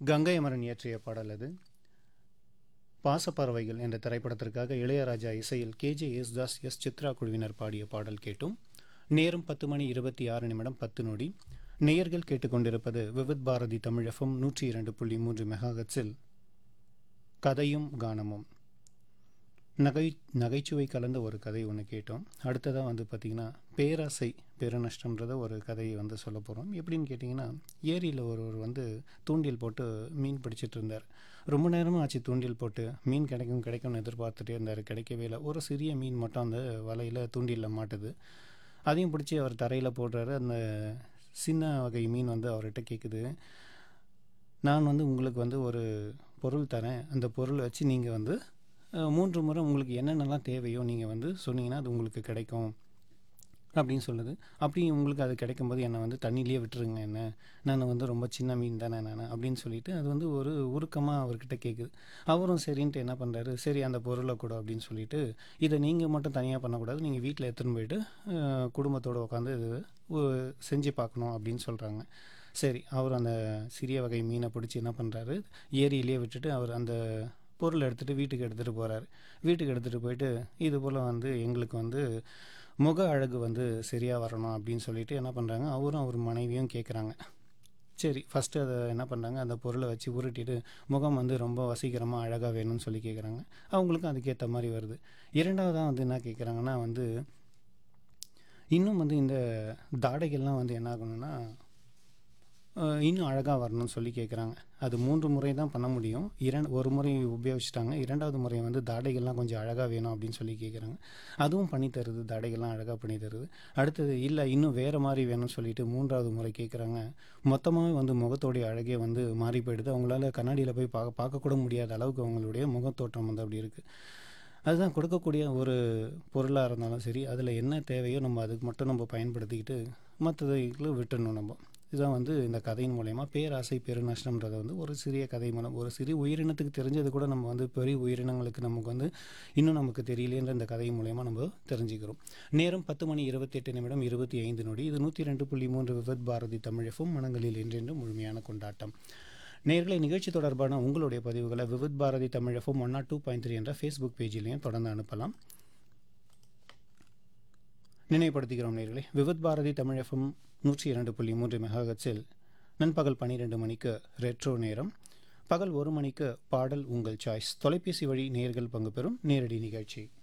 கங்கை அமரன் இயற்றிய பாடல் அது பாசப்பறவைகள் என்ற திரைப்படத்திற்காக இளையராஜா இசையில் கேஜே யேசுதாஸ் எஸ் சித்ரா குழுவினர் பாடிய பாடல் கேட்டும் நேரம் பத்து மணி இருபத்தி ஆறு நிமிடம் பத்து நொடி நேயர்கள் கேட்டுக்கொண்டிருப்பது விவித் பாரதி தமிழகம் நூற்றி இரண்டு புள்ளி மூன்று மெகாஹட்ஸில் கதையும் கானமும் நகை நகைச்சுவை கலந்த ஒரு கதை ஒன்று கேட்டோம் அடுத்ததாக வந்து பார்த்திங்கன்னா பேராசை பெருநஷ்டம்ன்றத ஒரு கதையை வந்து சொல்ல போகிறோம் எப்படின்னு கேட்டிங்கன்னா ஏரியில் ஒருவர் வந்து தூண்டில் போட்டு மீன் பிடிச்சிட்டு இருந்தார் ரொம்ப நேரமாக ஆச்சு தூண்டில் போட்டு மீன் கிடைக்கும் கிடைக்கும்னு எதிர்பார்த்துட்டே இருந்தார் கிடைக்கவே இல்லை ஒரு சிறிய மீன் மட்டும் அந்த வலையில் தூண்டிலில் மாட்டுது அதையும் பிடிச்சி அவர் தரையில் போடுறாரு அந்த சின்ன வகை மீன் வந்து அவர்கிட்ட கேட்குது நான் வந்து உங்களுக்கு வந்து ஒரு பொருள் தரேன் அந்த பொருளை வச்சு நீங்கள் வந்து அஹ், மூன்று முறை உங்களுக்கு என்னென்னலாம் தேவையோ நீங்கள் வந்து சொன்னீங்கன்னா அது உங்களுக்கு கிடைக்கும் அப்படின்னு சொல்லுது அப்படி உங்களுக்கு அது கிடைக்கும்போது என்னை வந்து தண்ணியிலேயே விட்டுருங்க என்ன நான் வந்து ரொம்ப சின்ன மீன் தானே நான் அப்படின்னு சொல்லிட்டு அது வந்து ஒரு உருக்கமாக அவர்கிட்ட கேட்குது அவரும் சரின்ட்டு என்ன பண்ணுறாரு சரி அந்த பொருளை கூட அப்படின்னு சொல்லிட்டு இதை நீங்கள் மட்டும் தனியாக பண்ணக்கூடாது நீங்கள் வீட்டில் எடுத்துன்னு போயிட்டு அஹ், குடும்பத்தோடு உட்காந்து இது ஒ- செஞ்சு பார்க்கணும் அப்படின்னு சொல்கிறாங்க சரி அவர் அந்த சிறிய வகை மீனை பிடிச்சி என்ன பண்ணுறாரு ஏரியிலேயே விட்டுட்டு அவர் அந்த பொருளை எடுத்துகிட்டு வீட்டுக்கு எடுத்துகிட்டு போகிறாரு வீட்டுக்கு எடுத்துகிட்டு போயிட்டு இது போல் வந்து எங்களுக்கு வந்து முக அழகு வந்து சரியாக வரணும் அப்படின்னு சொல்லிட்டு என்ன பண்ணுறாங்க அவரும் அவர் மனைவியும் கேட்குறாங்க சரி ஃபஸ்ட்டு அதை என்ன பண்ணுறாங்க அந்த பொருளை வச்சு உருட்டிட்டு முகம் வந்து ரொம்ப வசீகரமாக அழகாக வேணும்னு சொல்லி கேட்குறாங்க அவங்களுக்கும் அதுக்கேற்ற மாதிரி வருது இரண்டாவதாக வந்து என்ன கேட்குறாங்கன்னா வந்து இன்னும் வந்து இந்த தாடைகள்லாம் வந்து என்ன ஆகணும்னா அஹ், இன்னும் அழகாக வரணும்னு சொல்லி கேட்குறாங்க அது மூன்று முறை தான் பண்ண முடியும் இரண்டு ஒரு முறை உபயோகிச்சிட்டாங்க இரண்டாவது முறை வந்து தாடைகள்லாம் கொஞ்சம் அழகாக வேணும் அப்படின்னு சொல்லி கேட்குறாங்க அதுவும் பண்ணி தருது தாடைகள்லாம் அழகாக பண்ணி தருது அடுத்தது இல்லை இன்னும் வேறு மாதிரி வேணும்னு சொல்லிட்டு மூன்றாவது முறை கேட்குறாங்க மொத்தமாகவே வந்து முகத்தோடைய அழகே வந்து மாறி போயிடுது அவங்களால கண்ணாடியில் போய் பார்க்க பார்க்கக்கூட முடியாத அளவுக்கு அவங்களுடைய முகத்தோற்றம் வந்து அப்படி இருக்குது அதுதான் கொடுக்கக்கூடிய ஒரு பொருளாக இருந்தாலும் சரி அதில் என்ன தேவையோ நம்ம அதுக்கு மட்டும் நம்ம பயன்படுத்திக்கிட்டு மற்றதுக்கு விட்டுடணும் நம்ம இதுதான் வந்து இந்த கதையின் மூலயமா பேராசை பெருநஷ்டம்ன்றதை வந்து ஒரு சிறிய கதை மூலம் ஒரு சிறிய உயிரினத்துக்கு தெரிஞ்சது கூட நம்ம வந்து பெரிய உயிரினங்களுக்கு நமக்கு வந்து இன்னும் நமக்கு தெரியலேன்ற இந்த கதை மூலயமா நம்ம தெரிஞ்சுக்கிறோம் நேரம் பத்து மணி இருபத்தெட்டு நிமிடம் இருபத்தி ஐந்து நொடி இது நூற்றி ரெண்டு புள்ளி மூன்று விவத் பாரதி தமிழகம் மனங்களில் என்றென்றும் முழுமையான கொண்டாட்டம் நேர்களை நிகழ்ச்சி தொடர்பான உங்களுடைய பதிவுகளை Vividh Bharati Tamilagam one not two point three என்ற ஃபேஸ்புக் பேஜிலையும் தொடர்ந்து அனுப்பலாம் நினைவுபடுத்துகிறோம் நேர்களே விவித் பாரதி தமிழகம் நூற்றி இரண்டு புள்ளி மூன்று மெகாஹெட்ஸில் நண்பகல் பன்னிரெண்டு மணிக்கு ரெட்ரோ நேரம் பகல் ஒரு மணிக்கு பாடல் உங்கள் சாய்ஸ் தொலைபேசி வழி நேர்கள் பங்கு பெறும் நேரடி நிகழ்ச்சி